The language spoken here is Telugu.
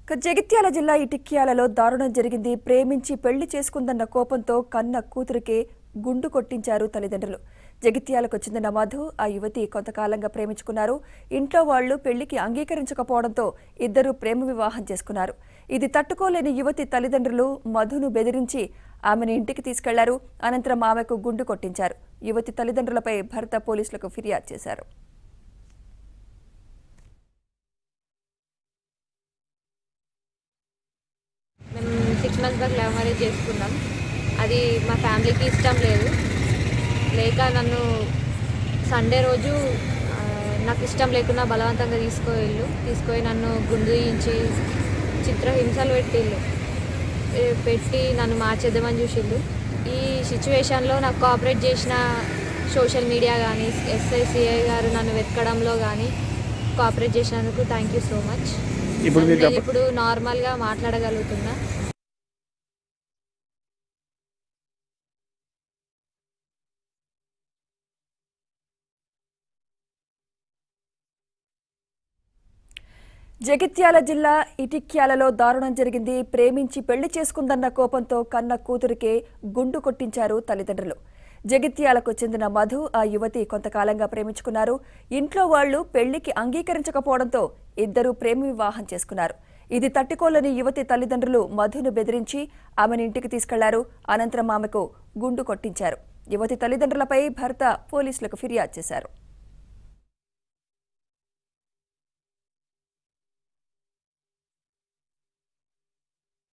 ఇక జగిత్యాల జిల్లా ఇటిక్యాలలో దారుణం జరిగింది ప్రేమించి పెళ్లి చేసుకుందన్న కోపంతో కన్న కూతురికే గుండు కొట్టించారు తల్లిదండ్రులు జగిత్యాలకు చెందిన మధు ఆ యువతి కొంతకాలంగా ప్రేమించుకున్నారు ఇంట్లో వాళ్లు పెళ్లికి అంగీకరించకపోవడంతో ఇద్దరు ప్రేమ వివాహం చేసుకున్నారు ఇది తట్టుకోలేని యువతి తల్లిదండ్రులు మధును బెదిరించి ఆమెను ఇంటికి తీసుకెళ్లారు అనంతరం ఆమెకు గుండు కొట్టించారు యువతి తల్లిదండ్రులపై భర్త పోలీసులకు ఫిర్యాదు చేశారు మేము six months back love marriage చేసుకున్నాం అది మా ఫ్యామిలీకి ఇష్టం లేదు లేక నన్ను సండే రోజు ఆ, నాకు ఇష్టం లేకుండా బలవంతంగా తీసుకువెళ్ళు తీసుకుపోయి నన్ను గుండు తీయించి చిత్రహింసలు పెట్టిళ్ళు ఏ, పెట్టి నన్ను మార్చేద్దామని చూసిళ్ళు ఈ సిచ్యువేషన్లో నాకు కోఆపరేట్ చేసిన సోషల్ మీడియా కానీ ఎస్ఐసిఐ గారు నన్ను వెతకడంలో కానీ కోఆపరేట్ చేసినందుకు థ్యాంక్ యూ సో మచ్ ఇప్పుడు మీకు నేను అప్ప- ఇప్పుడు నార్మల్గా మాట్లాడగలుగుతున్నా జగిత్యాల జిల్లా ఇటిక్యాలలో దారుణం జరిగింది ప్రేమించి పెళ్లి చేసుకుందన్న కోపంతో కన్న కూతురికే గుండు కొట్టించారు తల్లిదండ్రులు జగిత్యాలకు చెందిన మధు ఆ యువతి కొంతకాలంగా ప్రేమించుకున్నారు ఇంట్లో వాళ్లు పెళ్లికి అంగీకరించకపోవడంతో ఇద్దరూ ప్రేమ వివాహం చేసుకున్నారు ఇది తట్టుకోలేని యువతి తల్లిదండ్రులు మధును బెదిరించి ఆమెను ఇంటికి తీసుకెళ్లారు అనంతరం ఆమెకు గుండు కొట్టించారు యువతి తల్లిదండ్రులపై భర్త పోలీసులకు ఫిర్యాదు చేశారు